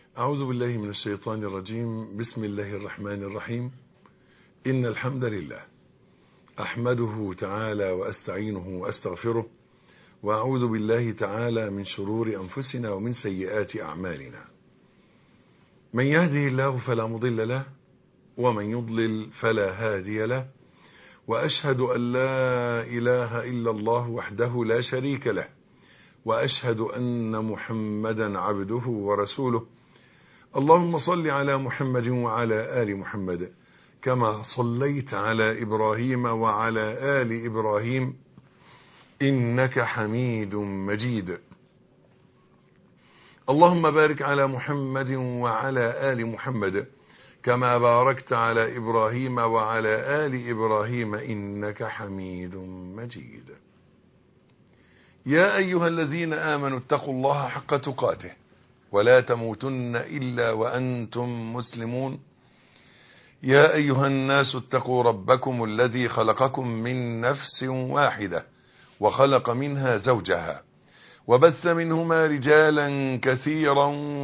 أعوذ بالله من الشيطان الرجيم بسم الله الرحمن الرحيم إن الحمد لله أحمده تعالى وأستعينه وأستغفره وأعوذ بالله تعالى من شرور أنفسنا ومن سيئات أعمالنا من يهده الله فلا مضل له ومن يضلل فلا هادي له وأشهد أن لا إله إلا الله وحده لا شريك له وأشهد أن محمدا عبده ورسوله اللهم صل على محمد وعلى آل محمد كما صليت على إبراهيم وعلى آل إبراهيم إنك حميد مجيد اللهم بارك على محمد وعلى آل محمد كما باركت على إبراهيم وعلى آل إبراهيم إنك حميد مجيد يا أيها الذين آمنوا اتقوا الله حق تقاته ولا تموتن إلا وأنتم مسلمون يا أيها الناس اتقوا ربكم الذي خلقكم من نفس واحدة وخلق منها زوجها وبث منهما رجالا كثيرا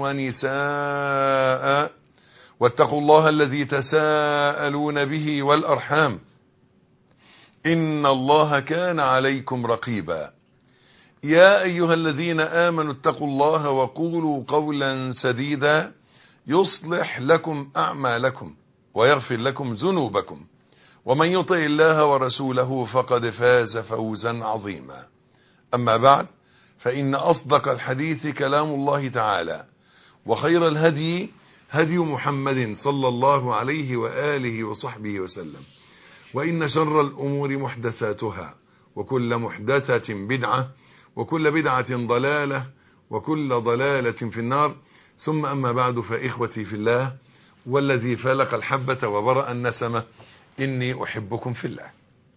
ونساء واتقوا الله الذي تساءلون به والأرحام إن الله كان عليكم رقيبا يا أيها الذين آمنوا اتقوا الله وقولوا قولا سديدا يصلح لكم أعمالكم ويغفر لكم ذنوبكم ومن يطع الله ورسوله فقد فاز فوزا عظيما أما بعد فإن أصدق الحديث كلام الله تعالى وخير الهدي هدي محمد صلى الله عليه وآله وصحبه وسلم وإن شر الأمور محدثاتها وكل محدثة بدعة وكل بدعة ضلالة وكل ضلالة في النار ثم أما بعد فإخوتي في الله والذي فلق الحبة وبرأ النسمة إني أحبكم في الله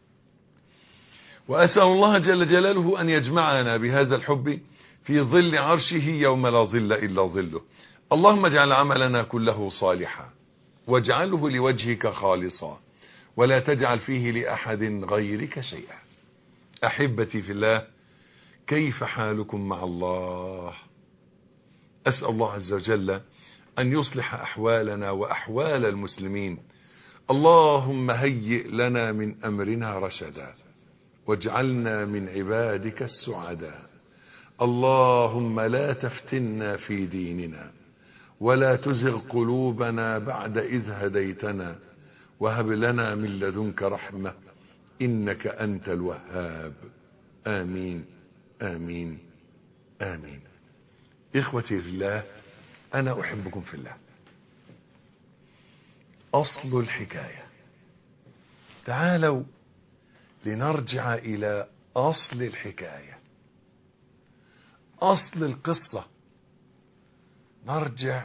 وأسأل الله جل جلاله أن يجمعنا بهذا الحب في ظل عرشه يوم لا ظل إلا ظله اللهم اجعل عملنا كله صالحا واجعله لوجهك خالصا ولا تجعل فيه لأحد غيرك شيئا أحبتي في الله كيف حالكم مع الله أسأل الله عز وجل أن يصلح أحوالنا وأحوال المسلمين اللهم هيئ لنا من أمرنا رشدا واجعلنا من عبادك السعداء اللهم لا تفتنا في ديننا ولا تزغ قلوبنا بعد إذ هديتنا وهب لنا من لدنك رحمة إنك أنت الوهاب آمين آمين آمين إخوتي في الله أنا أحبكم في الله أصل الحكاية تعالوا لنرجع إلى أصل الحكاية أصل القصة نرجع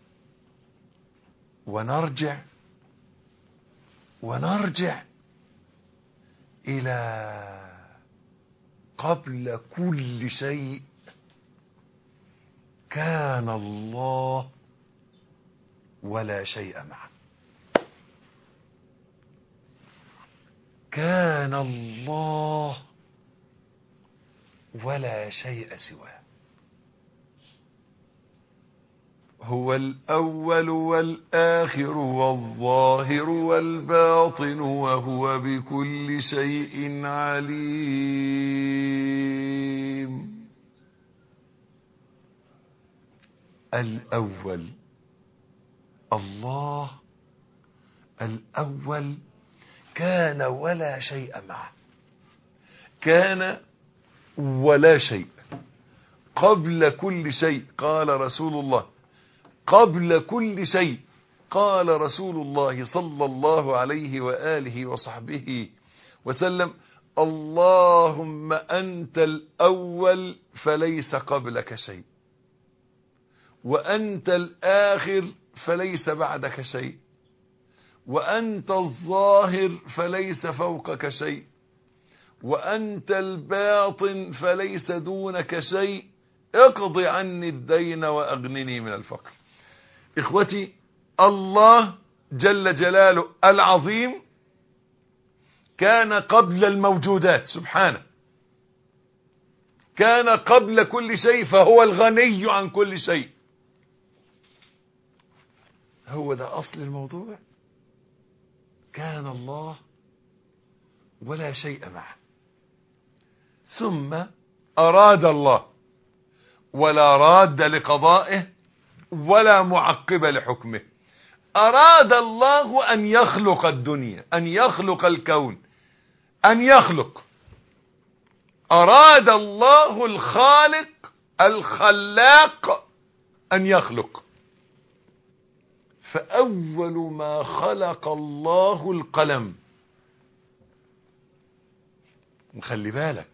ونرجع ونرجع إلى قبل كل شيء كان الله ولا شيء معه كان الله ولا شيء سواه هو الأول والآخر والظاهر والباطن وهو بكل شيء عليم الأول الله الأول كان ولا شيء معه كان ولا شيء قبل كل شيء قال رسول الله قبل كل شيء قال رسول الله صلى الله عليه وآله وصحبه وسلم اللهم أنت الأول فليس قبلك شيء وأنت الآخر فليس بعدك شيء وأنت الظاهر فليس فوقك شيء وأنت الباطن فليس دونك شيء اقض عني الدين وأغنني من الفقر إخوتي الله جل جلاله العظيم كان قبل الموجودات سبحانه كان قبل كل شيء فهو الغني عن كل شيء هو ده أصل الموضوع كان الله ولا شيء معه ثم أراد الله ولا راد لقضائه ولا معقب لحكمه أراد الله أن يخلق الدنيا أن يخلق الكون أن يخلق أراد الله الخالق الخلاق أن يخلق فأول ما خلق الله القلم وخلي بالك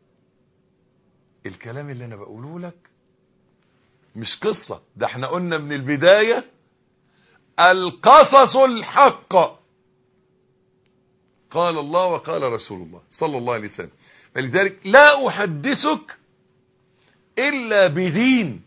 الكلام اللي أنا بقوله لك مش قصة ده احنا قلنا من البداية القصص الحق قال الله وقال رسول الله صلى الله عليه وسلم فلذلك لا أحدثك إلا بدين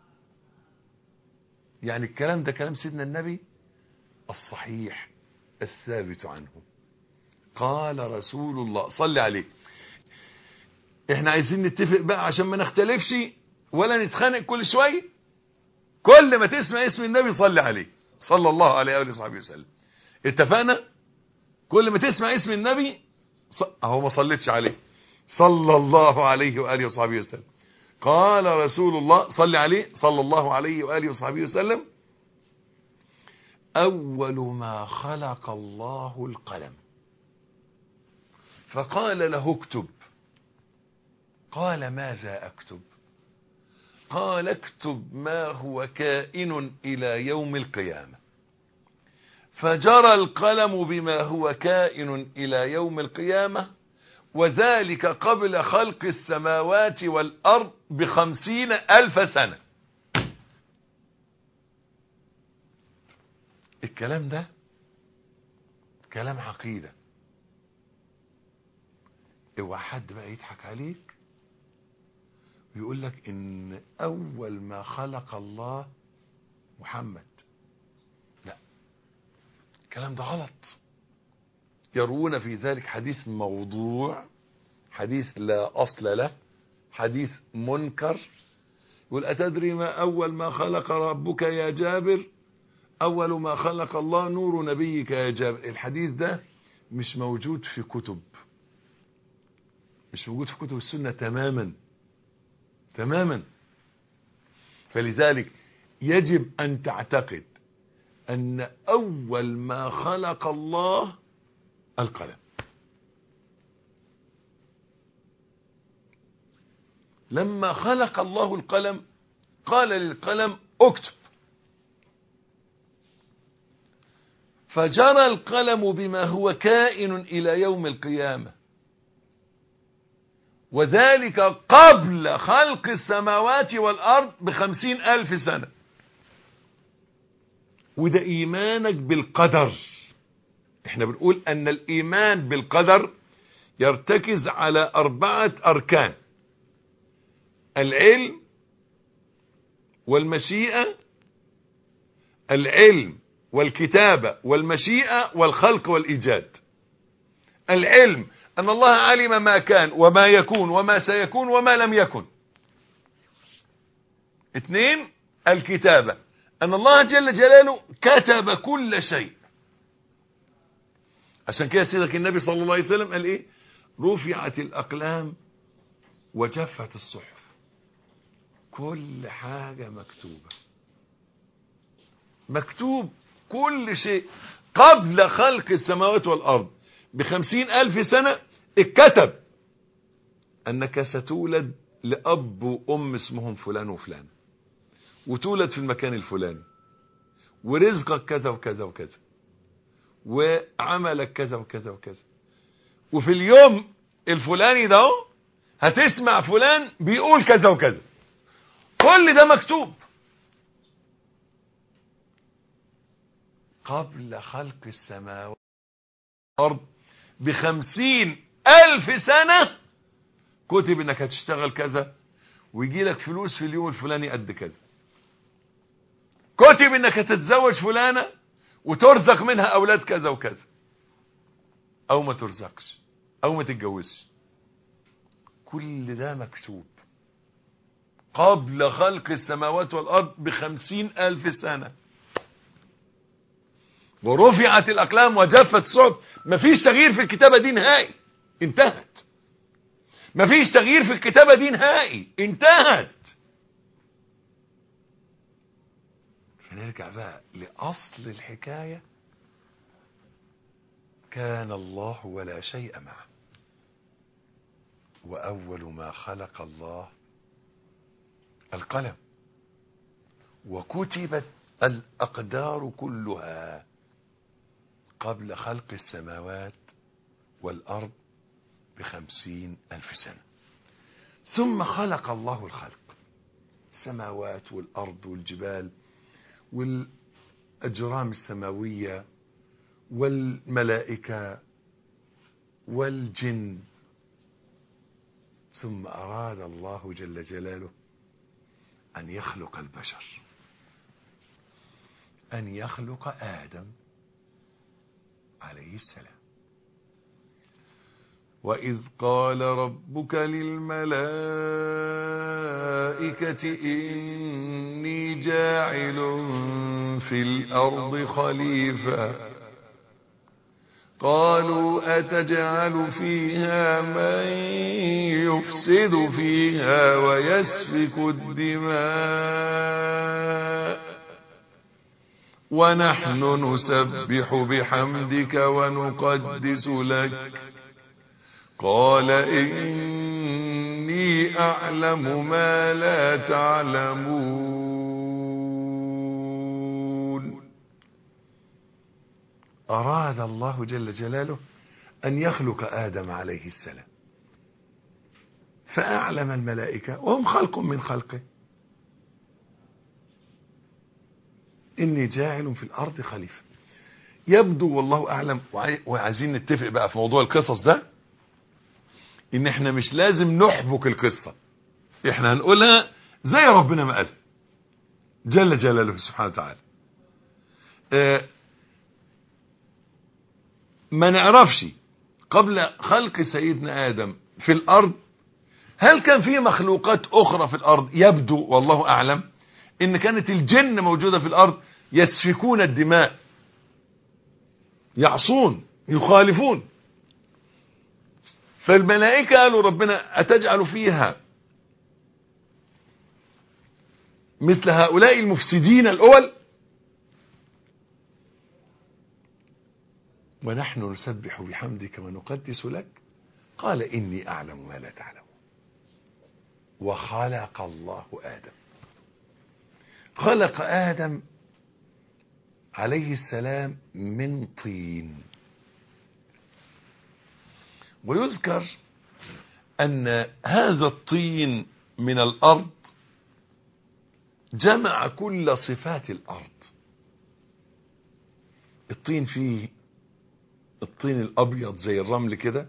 يعني الكلام ده كلام سيدنا النبي الصحيح الثابت عنه قال رسول الله صلي عليه احنا عايزين نتفق بقى عشان ما نختلفش ولا نتخانق كل شوية كل ما تسمع اسم النبي صلي عليه صلى الله عليه وآله وصحبه وسلم اتفقنا كل ما تسمع اسم النبي ص... اهو ما صليتش عليه صلى الله عليه وآله وصحبه وسلم قال رسول الله صلى عليه صلى الله عليه وآله وصحبه وسلم أول ما خلق الله القلم فقال له اكتب قال ماذا أكتب قال اكتب ما هو كائن إلى يوم القيامة فجرى القلم بما هو كائن إلى يوم القيامة وذلك قبل خلق السماوات والأرض بخمسين ألف سنة الكلام ده كلام عقيدة اوعى حد بقى يضحك عليك ويقول لك ان اول ما خلق الله محمد لا الكلام ده غلط يروون في ذلك حديث موضوع حديث لا أصل له حديث منكر يقول أتدري ما أول ما خلق ربك يا جابر أول ما خلق الله نور نبيك يا جابر الحديث ده مش موجود في كتب مش موجود في كتب السنة تماما تماما فلذلك يجب أن تعتقد أن أول ما خلق الله القلم لما خلق الله القلم قال للقلم اكتب فجرى القلم بما هو كائن إلى يوم القيامة وذلك قبل خلق السماوات والأرض بخمسين ألف سنة وده إيمانك بالقدر احنا بنقول أن الإيمان بالقدر يرتكز على أربعة أركان العلم والمشيئة العلم والكتابة والمشيئة والخلق والإيجاد العلم أن الله علم ما كان وما يكون وما سيكون وما لم يكن اثنين الكتابة أن الله جل جلاله كتب كل شيء عشان كده سيدك النبي صلى الله عليه وسلم قال ايه رفعت الأقلام وجفت الصحف كل حاجة مكتوبة مكتوب كل شيء قبل خلق السماوات والأرض بخمسين ألف سنة اتكتب أنك ستولد لأب وأم اسمهم فلان وفلان وتولد في المكان الفلاني ورزقك كذا وكذا وكذا وعملك كذا وكذا وكذا وفي اليوم الفلاني ده هتسمع فلان بيقول كذا وكذا كل ده مكتوب قبل خلق السماوات والأرض بخمسين ألف سنة كتب انك هتشتغل كذا ويجي لك فلوس في اليوم الفلاني قد كذا كتب انك هتتزوج فلانة وترزق منها اولاد كذا وكذا او ما ترزقش او ما تتجوزش كل ده مكتوب قبل خلق السماوات والارض بخمسين الف سنة ورفعت الأقلام وجفت الصحف مفيش تغيير في الكتابة دي نهائي انتهت مفيش تغيير في الكتابة دي نهائي انتهت فنرجع بقى لأصل الحكاية كان الله ولا شيء معه وأول ما خلق الله القلم وكتبت الأقدار كلها قبل خلق السماوات والأرض بخمسين ألف سنة ثم خلق الله الخلق السماوات والأرض والجبال والأجرام السماوية والملائكة والجن ثم أراد الله جل جلاله أن يخلق البشر أن يخلق آدم عليه السلام وإذ قال ربك للملائكة إني جاعل في الأرض خليفة قالوا أتجعل فيها من يفسد فيها ويسفك الدماء ونحن نسبح بحمدك ونقدس لك قال إني أعلم ما لا تعلمون أراد الله جل جلاله أن يخلق آدم عليه السلام فأعلم الملائكة وهم خلق من خلقه إني جاعل في الأرض خليفة يبدو والله أعلم وعايزين نتفق بقى في موضوع القصص ده إن إحنا مش لازم نحبك القصة إحنا هنقولها زي ربنا ما قال جل جلاله سبحانه وتعالى آه ما نعرفش قبل خلق سيدنا آدم في الأرض هل كان في مخلوقات أخرى في الأرض يبدو والله أعلم إن كانت الجن موجودة في الأرض يسفكون الدماء يعصون يخالفون فالملائكة قالوا ربنا أتجعل فيها مثل هؤلاء المفسدين الأول ونحن نسبح بحمدك ونقدس لك قال إني أعلم ما لا تعلم وخلق الله آدم خلق آدم عليه السلام من طين ويذكر أن هذا الطين من الأرض جمع كل صفات الأرض الطين فيه الطين الأبيض زي الرمل كده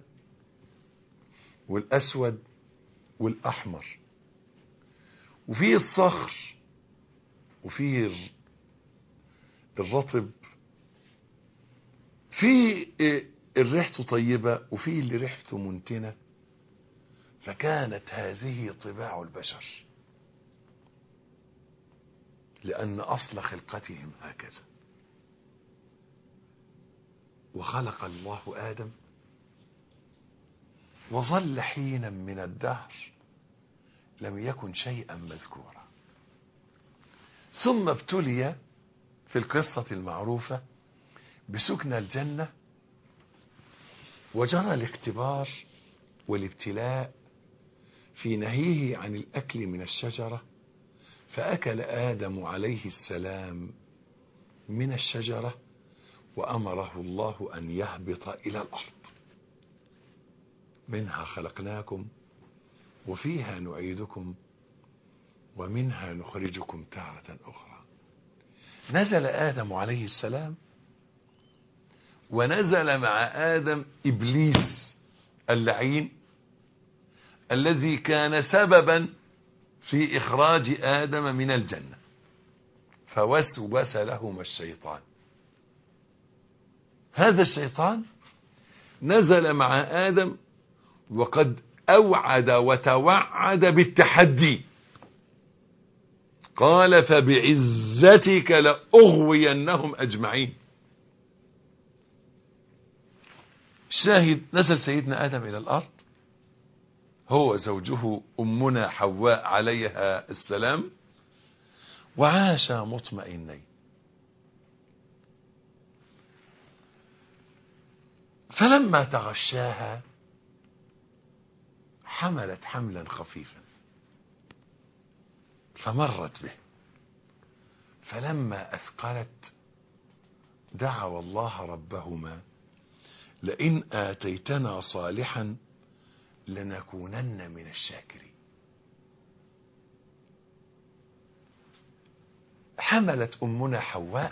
والأسود والأحمر وفيه الصخر وفيه الرطب في الريحته طيبة وفي اللي ريحته منتنة فكانت هذه طباع البشر لأن أصل خلقتهم هكذا وخلق الله آدم وظل حينا من الدهر لم يكن شيئا مذكورا ثم ابتلي في القصة المعروفة بسكن الجنة وجرى الاختبار والابتلاء في نهيه عن الأكل من الشجرة فأكل آدم عليه السلام من الشجرة وأمره الله أن يهبط إلى الأرض منها خلقناكم وفيها نعيدكم ومنها نخرجكم تارة أخرى نزل آدم عليه السلام ونزل مع آدم إبليس اللعين الذي كان سببا في إخراج آدم من الجنة فوسوس لهما الشيطان هذا الشيطان نزل مع آدم وقد أوعد وتوعد بالتحدي قال فبعزتك لأغوينهم أجمعين الشاهد نزل سيدنا آدم إلى الأرض هو زوجه أمنا حواء عليها السلام وعاش مطمئنين فلما تغشاها حملت حملا خفيفا فمرت به فلما أثقلت دعوا الله ربهما لئن آتيتنا صالحا لنكونن من الشاكرين حملت أمنا حواء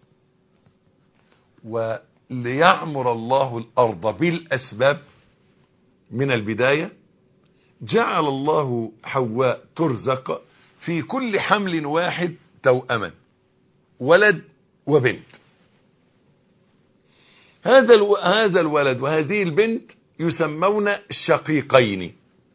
وليعمر الله الأرض بالأسباب من البداية جعل الله حواء ترزق في كل حمل واحد توأما ولد وبنت هذا هذا الولد وهذه البنت يسمون شقيقين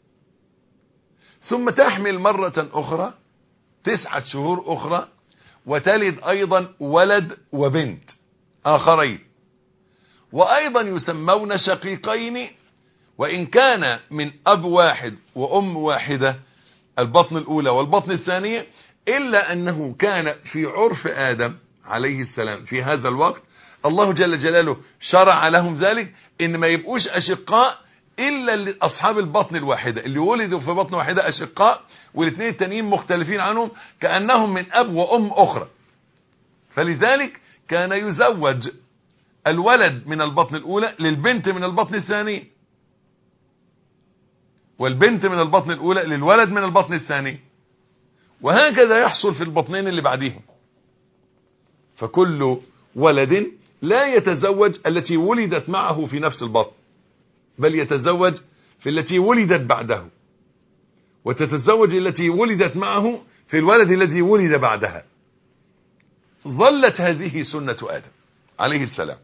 ثم تحمل مرة أخرى تسعة شهور أخرى وتلد أيضا ولد وبنت آخرين وأيضا يسمون شقيقين وإن كان من أب واحد وأم واحدة البطن الأولى والبطن الثانية إلا أنه كان في عرف آدم عليه السلام في هذا الوقت الله جل جلاله شرع لهم ذلك إن ما يبقوش أشقاء إلا أصحاب البطن الواحدة اللي ولدوا في بطن واحدة أشقاء والاثنين التانيين مختلفين عنهم كأنهم من أب وأم أخرى فلذلك كان يزوج الولد من البطن الأولى للبنت من البطن الثاني والبنت من البطن الأولى للولد من البطن الثاني وهكذا يحصل في البطنين اللي بعديهم فكل ولد لا يتزوج التي ولدت معه في نفس البطن بل يتزوج في التي ولدت بعده وتتزوج التي ولدت معه في الولد الذي ولد بعدها ظلت هذه سنة آدم عليه السلام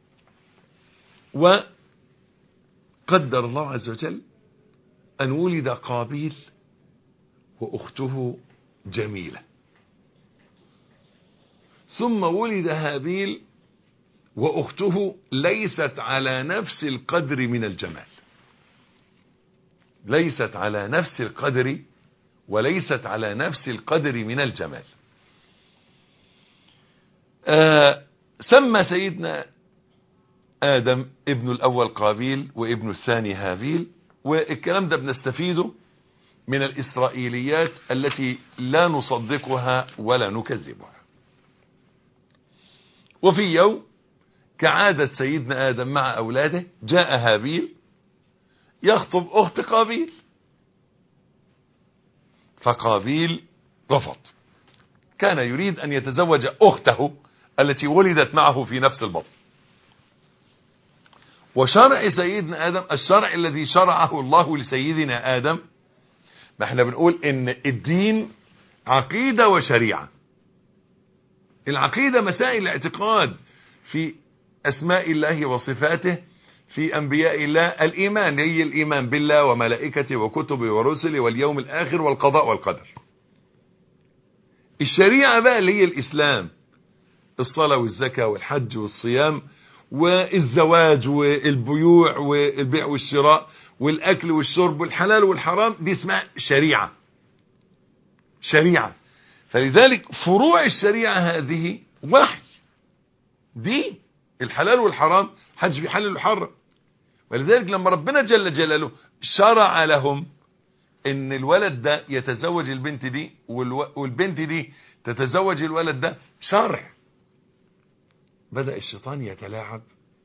وقدر الله عز وجل أن ولد قابيل وأخته جميلة ثم ولد هابيل وأخته ليست على نفس القدر من الجمال ليست على نفس القدر وليست على نفس القدر من الجمال آه سمى سيدنا آدم ابن الأول قابيل وابن الثاني هابيل والكلام ده بنستفيده من الإسرائيليات التي لا نصدقها ولا نكذبها وفي يوم كعادة سيدنا آدم مع أولاده جاء هابيل يخطب أخت قابيل فقابيل رفض كان يريد أن يتزوج أخته التي ولدت معه في نفس البطن وشرع سيدنا آدم الشرع الذي شرعه الله لسيدنا آدم ما احنا بنقول ان الدين عقيدة وشريعة العقيدة مسائل الاعتقاد في اسماء الله وصفاته في انبياء الله الايمان هي الايمان بالله وملائكته وكتبه ورسله واليوم الاخر والقضاء والقدر الشريعة بقى اللي هي الاسلام الصلاة والزكاة والحج والصيام والزواج والبيوع والبيع والشراء والاكل والشرب والحلال والحرام دي اسمها شريعة شريعة فلذلك فروع الشريعة هذه وحي دي الحلال والحرام حدش بيحلل ويحرم ولذلك لما ربنا جل جلاله شرع لهم ان الولد ده يتزوج البنت دي والبنت دي تتزوج الولد ده شرع بدأ الشيطان يتلاعب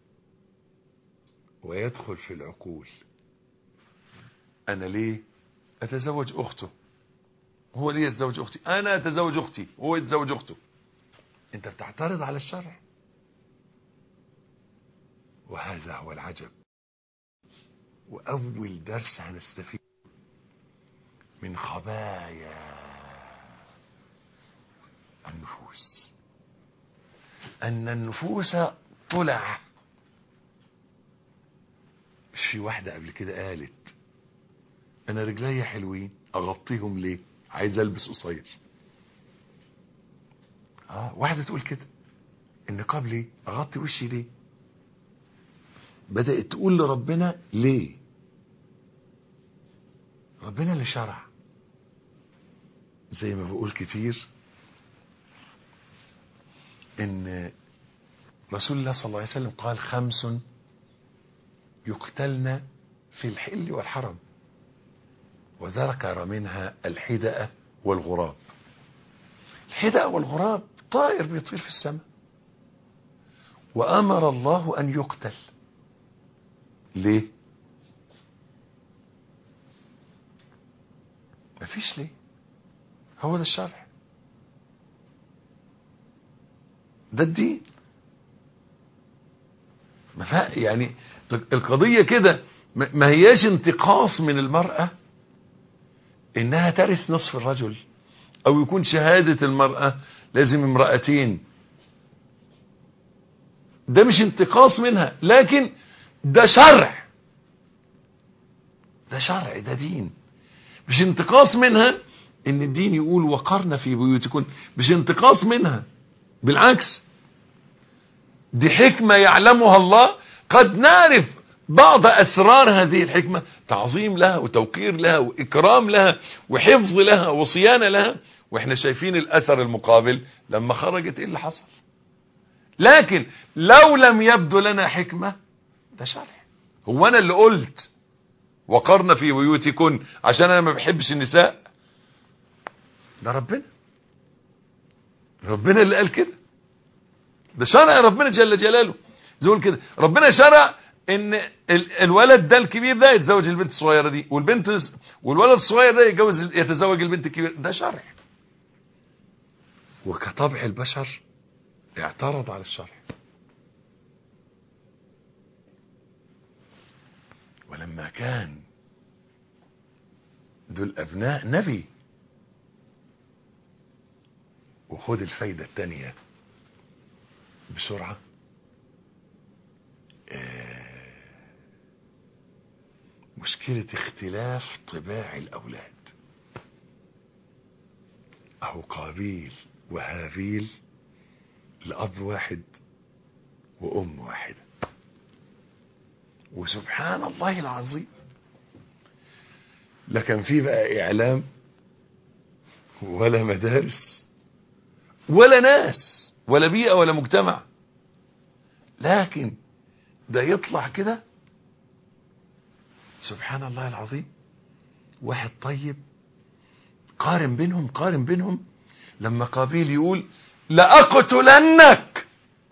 ويدخل في العقول انا ليه اتزوج اخته هو ليه يتزوج اختي انا اتزوج اختي هو يتزوج اخته انت بتعترض على الشرع وهذا هو العجب واول درس هنستفيد من خبايا النفوس ان النفوس طلع في واحدة قبل كده قالت انا رجلي حلوين اغطيهم ليه عايز البس قصير اه واحدة تقول كده النقاب ليه اغطي وشي ليه بدأت تقول لربنا ليه ربنا اللي شرع زي ما بقول كتير ان رسول الله صلى الله عليه وسلم قال خمس يقتلن في الحل والحرم وذكر منها الحدأ والغراب الحدأ والغراب طائر بيطير في السماء وأمر الله أن يقتل ليه مفيش ليه هو ده الشرع ده الدين ما فا- يعني القضية كده ما ما هياش انتقاص من المرأة انها ترث نصف الرجل او يكون شهادة المرأة لازم امرأتين ده مش انتقاص منها لكن ده شرع ده شرع ده دين مش انتقاص منها ان الدين يقول وقرن في بيوتكن مش انتقاص منها بالعكس دي حكمة يعلمها الله قد نعرف بعض أسرار هذه الحكمة تعظيم لها وتوقير لها وإكرام لها وحفظ لها وصيانة لها وإحنا شايفين الأثر المقابل لما خرجت إيه اللي حصل لكن لو لم يبدو لنا حكمة ده شرع هو أنا اللي قلت وقرن في بيوتكن عشان أنا ما بحبش النساء ده ربنا ربنا اللي قال كده ده شرع ربنا جل جلاله زي ما كده ربنا شرع ان ال- الولد ده الكبير ده يتزوج البنت الصغيره دي والبنت والولد الصغير ده يتجوز يتزوج البنت الكبيره ده شرع وكطبع البشر اعترض على الشرع ولما كان دول ابناء نبي وخد الفايده الثانيه بسرعة آه، مشكلة اختلاف طباع الأولاد أهو قابيل وهابيل لأب واحد وأم واحدة وسبحان الله العظيم لا كان في بقى إعلام ولا مدارس ولا ناس ولا بيئة ولا مجتمع لكن ده يطلع كده سبحان الله العظيم واحد طيب قارن بينهم قارن بينهم لما قابيل يقول لأقتلنك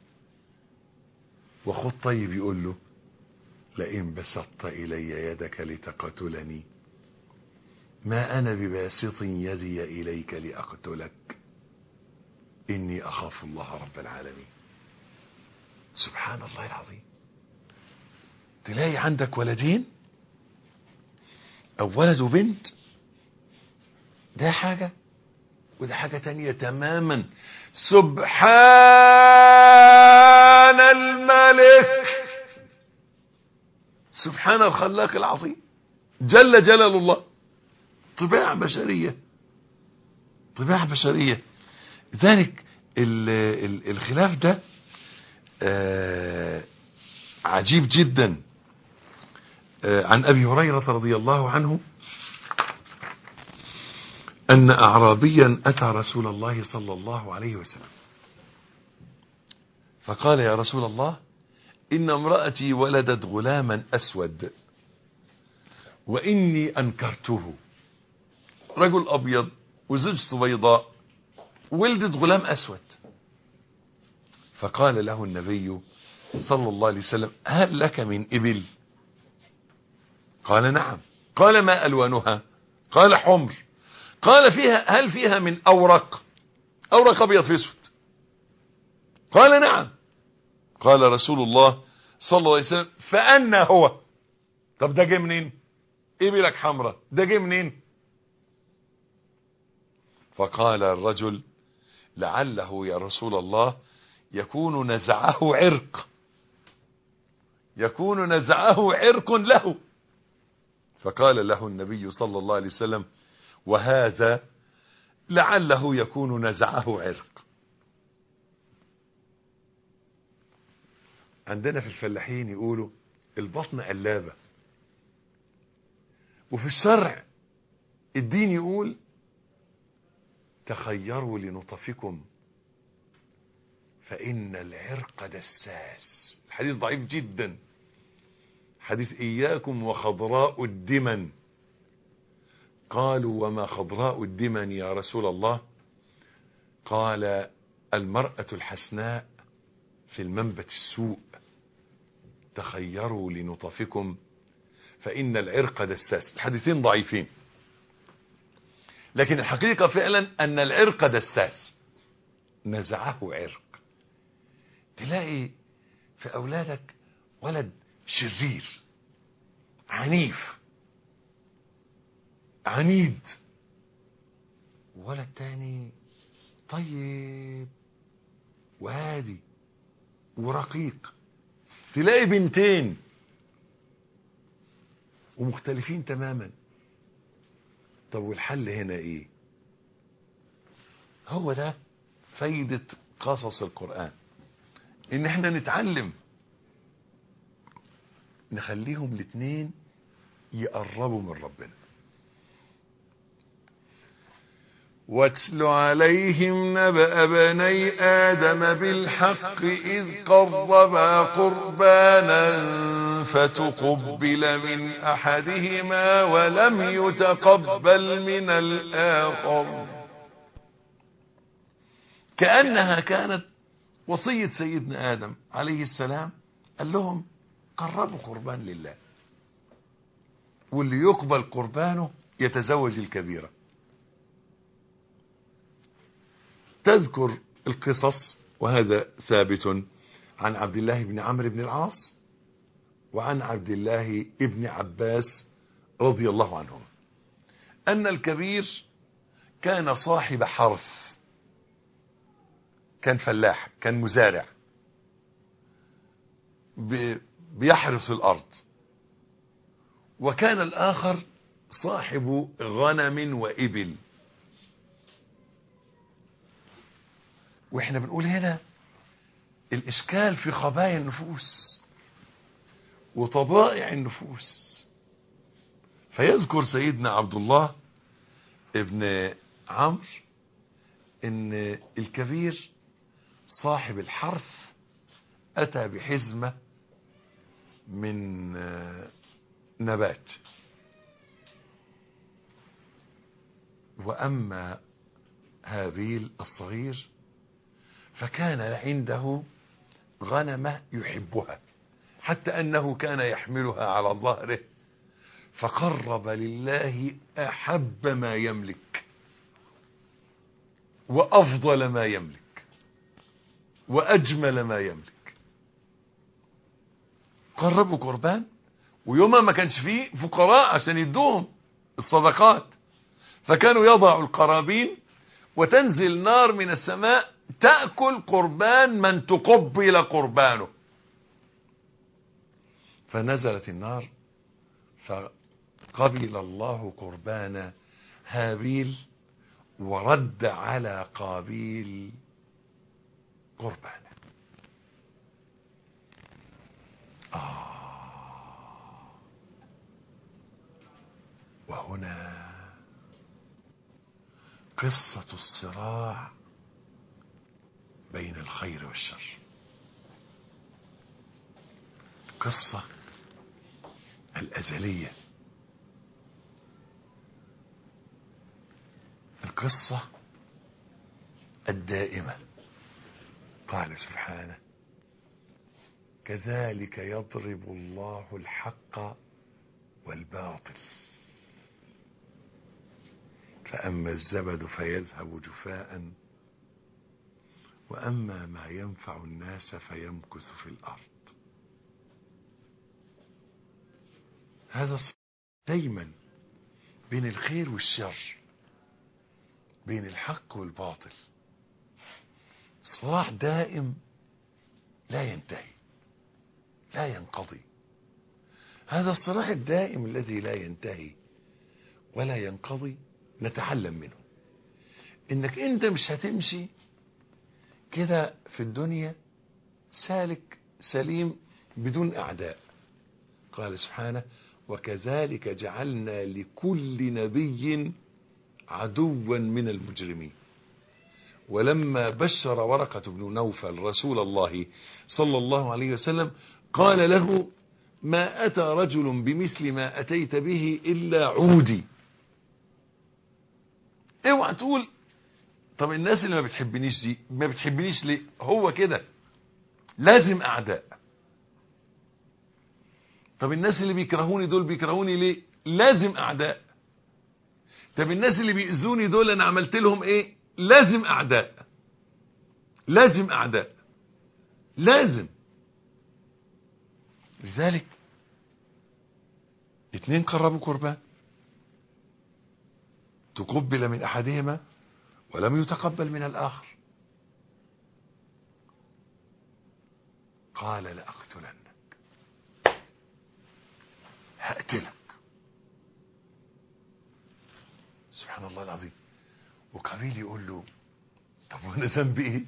وخد طيب يقول له لئن بسطت إلي يدك لتقتلني ما أنا بباسط يدي إليك لأقتلك إني أخاف الله رب العالمين سبحان الله العظيم تلاقي عندك ولدين أو ولد وبنت ده حاجة وده حاجة تانية تماما سبحان الملك سبحان الخلاق العظيم جل جلال الله طباع بشرية طباع بشرية ذلك ال ال الخلاف ده آه عجيب جدا آه عن أبي هريرة رضي الله عنه أن أعرابيا أتى رسول الله صلى الله عليه وسلم فقال يا رسول الله إن امرأتي ولدت غلاما أسود وإني أنكرته رجل أبيض وزوجته بيضاء ولدت غلام أسود فقال له النبي صلى الله عليه وسلم هل لك من إبل قال نعم قال ما ألوانها قال حمر قال فيها هل فيها من أورق أورق أبيض في أسود قال نعم قال رسول الله صلى الله عليه وسلم فأنا هو طب ده جه منين إبلك حمراء ده جه منين فقال الرجل لعله يا رسول الله يكون نزعه عرق يكون نزعه عرق له فقال له النبي صلى الله عليه وسلم وهذا لعله يكون نزعه عرق عندنا في الفلاحين يقولوا البطن قلابة وفي الشرع الدين يقول تخيروا لنطفكم فإن العرق دساس الحديث ضعيف جدا حديث إياكم وخضراء الدمن قالوا وما خضراء الدمن يا رسول الله قال المرأة الحسناء في المنبت السوء تخيروا لنطفكم فإن العرق دساس الحديثين ضعيفين لكن الحقيقة فعلا أن العرق دساس نزعه عرق تلاقي في أولادك ولد شرير عنيف عنيد ولد تاني طيب وهادي ورقيق تلاقي بنتين ومختلفين تماما طب والحل هنا ايه هو ده فايدة قصص القرآن ان احنا نتعلم نخليهم الاتنين يقربوا من ربنا واتل عليهم نبأ بني آدم بالحق إذ قربا قربانا فتقبل من أحدهما ولم يتقبل من الآخر كأنها كانت وصية سيدنا آدم عليه السلام قال لهم قربوا قربان لله واللي يقبل قربانه يتزوج الكبيره تذكر القصص وهذا ثابت عن عبد الله بن عمرو بن العاص وعن عبد الله بن عباس رضي الله عنهم أن الكبير كان صاحب حرث كان فلاح كان مزارع بيحرث الأرض وكان الآخر صاحب غنم وإبل واحنا بنقول هنا الاشكال في خبايا النفوس وطبائع النفوس فيذكر سيدنا عبد الله ابن عمرو ان الكبير صاحب الحرث اتى بحزمة من نبات واما هابيل الصغير فكان عنده غنمة يحبها حتى أنه كان يحملها على ظهره فقرب لله أحب ما يملك وأفضل ما يملك وأجمل ما يملك قربوا قربان ويومها ما كانش فيه فقراء عشان يدوهم الصدقات فكانوا يضعوا القرابين وتنزل نار من السماء تأكل قربان من تقبل قربانه فنزلت النار فقبل الله قربان هابيل ورد على قابيل قربانه آه وهنا قصة الصراع بين الخير والشر قصة الأزلية القصة الدائمة قال سبحانه كذلك يضرب الله الحق والباطل فأما الزبد فيذهب جفاء وأما ما ينفع الناس فيمكث في الأرض هذا دايما بين الخير والشر بين الحق والباطل صراع دائم لا ينتهي لا ينقضي هذا الصراع الدائم الذي لا ينتهي ولا ينقضي نتعلم منه انك انت مش هتمشي كده في الدنيا سالك سليم بدون اعداء قال سبحانه وكذلك جعلنا لكل نبي عدوا من المجرمين ولما بشر ورقة بن نوفل رسول الله صلى الله عليه وسلم قال له ما أتى رجل بمثل ما أتيت به إلا عودي اوعى تقول طب الناس اللي ما بتحبنيش دي ما بتحبنيش ليه هو كده لازم أعداء طب الناس اللي بيكرهوني دول بيكرهوني ليه لازم أعداء طب الناس اللي بيأذوني دول أنا عملت لهم إيه لازم أعداء لازم أعداء لازم لذلك اتنين قربوا قربان تقبل من أحدهما ولم يتقبل من الآخر قال لأقتلنك هقتلك سبحان الله العظيم وقبيل يقول له طب وانا ذنبي ايه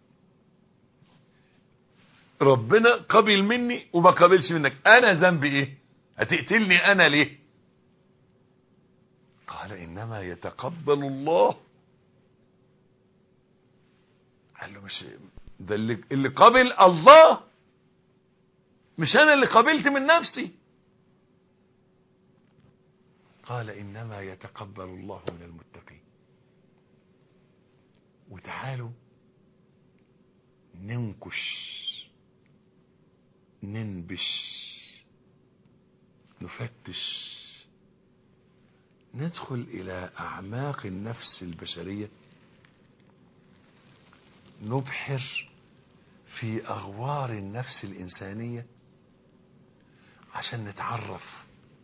ربنا قبل مني وما قبلش منك انا ذنبي ايه هتقتلني انا ليه قال انما يتقبل الله قال له مش ده اللي, اللي قبل الله مش انا اللي قبلت من نفسي قال انما يتقبل الله من المتقين وتعالوا ننكش ننبش نفتش ندخل الى اعماق النفس البشريه نبحر في اغوار النفس الانسانيه عشان نتعرف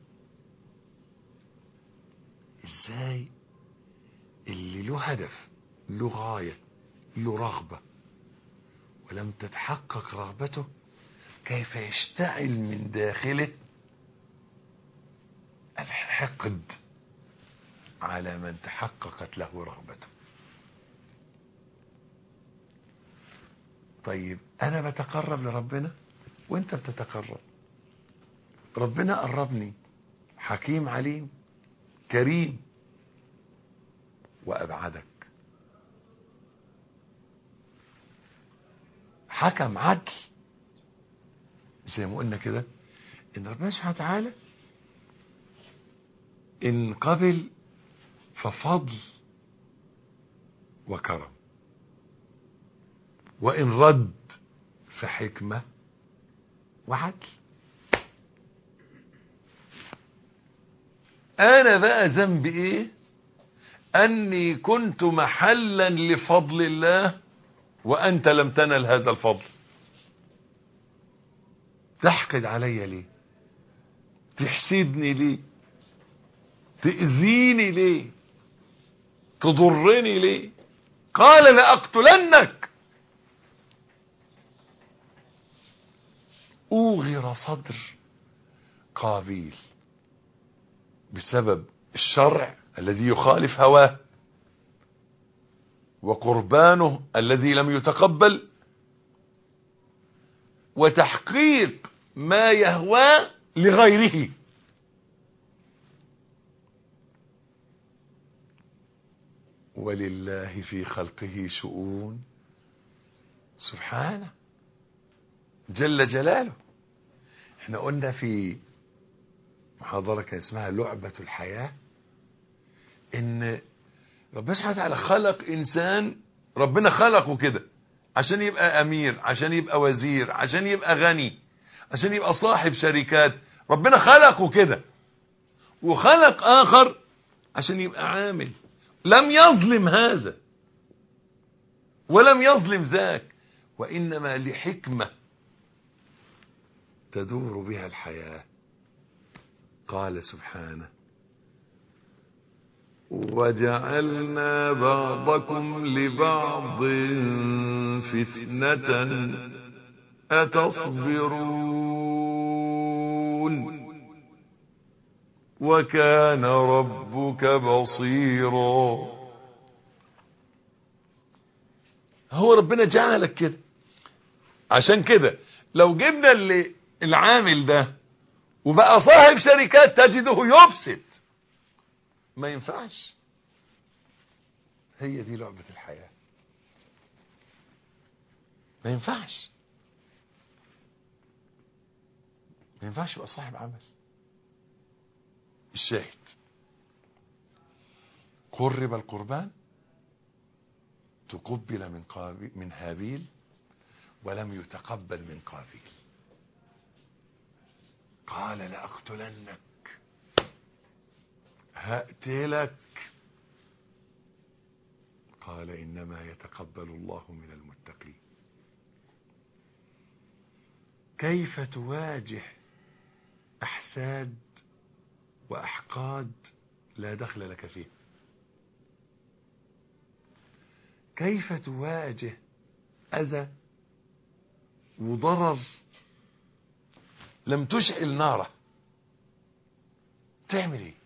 ازاي اللي له هدف له غايه له رغبه ولم تتحقق رغبته كيف يشتعل من داخله الحقد على من تحققت له رغبته طيب انا بتقرب لربنا وانت بتتقرب ربنا قربني حكيم عليم كريم وابعدك حكم عدل زي ما قلنا كده ان ربنا سبحانه وتعالى ان قبل ففضل وكرم وان رد فحكمة وعدل انا بقى ذنبي ايه اني كنت محلا لفضل الله وانت لم تنل هذا الفضل تحقد علي ليه تحسدني ليه تأذيني ليه تضرني ليه قال لأقتلنك أوغر صدر قابيل بسبب الشرع الذي يخالف هواه وقربانه الذي لم يتقبل وتحقيق ما يهوى لغيره ولله في خلقه شؤون سبحانه جل جلاله احنا قلنا في محاضرة كان اسمها لعبة الحياة ان ربنا سبحانه وتعالى خلق انسان ربنا خلقه كده عشان يبقى امير عشان يبقى وزير عشان يبقى غني عشان يبقى صاحب شركات ربنا خلقه كده وخلق اخر عشان يبقى عامل لم يظلم هذا ولم يظلم ذاك وانما لحكمة تدور بها الحياة قال سبحانه وجعلنا بعضكم لبعض فتنة أتصبرون وكان ربك بصيرا هو ربنا جعلك كده عشان كده لو جبنا اللي العامل ده وبقى صاحب شركات تجده يفسد ما ينفعش هي دي لعبة الحياة ما ينفعش ما ينفعش يبقى صاحب عمل الشاهد قرب القربان تقبل من قابل من هابيل ولم يتقبل من قابيل قال لأقتلنك هأتلك قال إنما يتقبل الله من المتقين كيف تواجه أحساد وأحقاد لا دخل لك فيه كيف تواجه أذى وضرر لم تشعل ناره تعمل ايه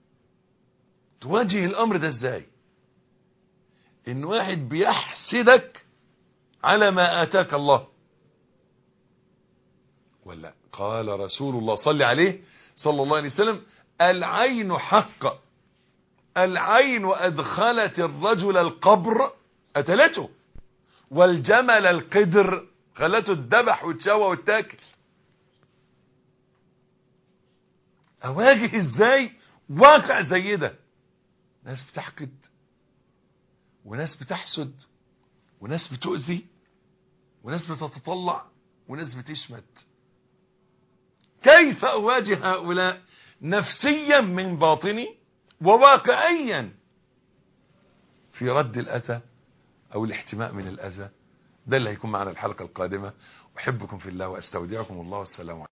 تواجه الامر ده ازاي ان واحد بيحسدك على ما اتاك الله ولا قال رسول الله صلى عليه صلى الله عليه وسلم العين حق العين ادخلت الرجل القبر قتلته والجمل القدر خلته الذبح واتشوى واتاكل اواجه ازاي واقع زي ده ناس بتحقد وناس بتحسد وناس بتؤذي وناس بتتطلع وناس بتشمت كيف اواجه هؤلاء نفسيا من باطني وواقعيا في رد الاذى او الاحتماء من الاذى ده اللي هيكون معنا الحلقة القادمة احبكم في الله واستودعكم الله والسلام عليكم